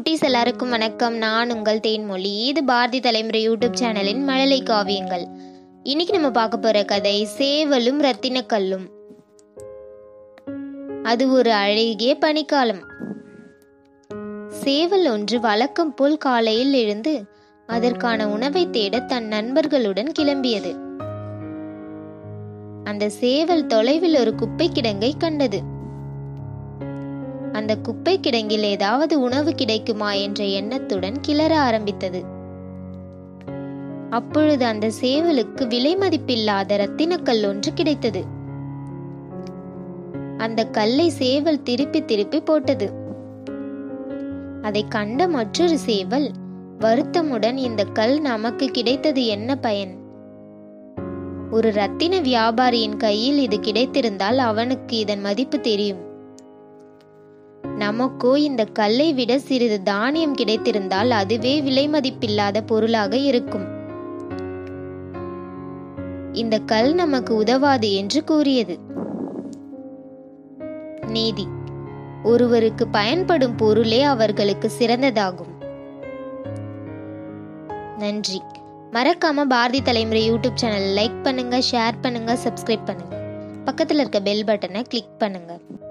குட்டீஸ் எல்லாருக்கும் வணக்கம் நான் உங்கள் தேன்மொழி இது பாரதி தலைமுறை யூடியூப் சேனலின் மழலை காவியங்கள் இன்னைக்கு நம்ம பார்க்க போற கதை சேவலும் ரத்தினக்கல்லும் அது ஒரு அழகிய பனிக்காலம் சேவல் ஒன்று வழக்கம் போல் காலையில் எழுந்து அதற்கான உணவை தேட தன் நண்பர்களுடன் கிளம்பியது அந்த சேவல் தொலைவில் ஒரு குப்பை கிடங்கை கண்டது அந்த குப்பை கிடங்கில் ஏதாவது உணவு கிடைக்குமா என்ற எண்ணத்துடன் கிளற ஆரம்பித்தது அப்பொழுது அந்த சேவலுக்கு விலை மதிப்பில்லாத ரத்தினக்கல் ஒன்று கிடைத்தது அந்த கல்லை சேவல் திருப்பி திருப்பி போட்டது அதை கண்ட மற்றொரு சேவல் வருத்தமுடன் இந்த கல் நமக்கு கிடைத்தது என்ன பயன் ஒரு ரத்தின வியாபாரியின் கையில் இது கிடைத்திருந்தால் அவனுக்கு இதன் மதிப்பு தெரியும் நமக்கோ இந்த கல்லை விட சிறிது தானியம் கிடைத்திருந்தால் அதுவே விலை மதிப்பில்லாத பொருளாக இருக்கும் இந்த கல் நமக்கு உதவாது என்று கூறியது நீதி ஒருவருக்கு பயன்படும் பொருளே அவர்களுக்கு சிறந்ததாகும் நன்றி மறக்காம Bharathi Thalaimurai YouTube channel like பண்ணுங்க ஷேர் பண்ணுங்க சப்ஸ்கிரைப் பண்ணுங்க பக்கத்தில் இருக்க பெல் பட்டனை கிளிக் பண்ணுங்க